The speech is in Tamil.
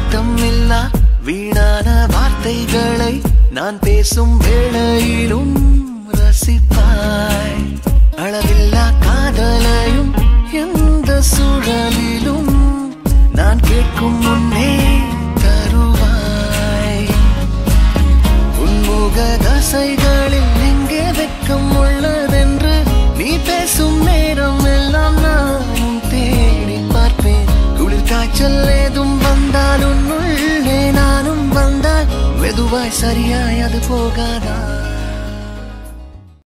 அர்த்தம் இல்லா வீணான வார்த்தைகளை நான் பேசும் வேளையிலும் ரசிப்பாய் அளவில்லா காதலையும் எந்த சூழலிலும் நான் கேட்கும் முன்னே தருவாய் உன்முக தசைகளில் எங்கே வெட்கம் உள்ளதென்று நீ பேசும் நேரம் எல்லாம் நானும் தேடி பார்ப்பேன் குளிர் காய்ச்சல் ஏதும் வந்தால் உன்னுள்ளே நானும் வந்தால் மெதுவாய் சரியாய் அது போகாதா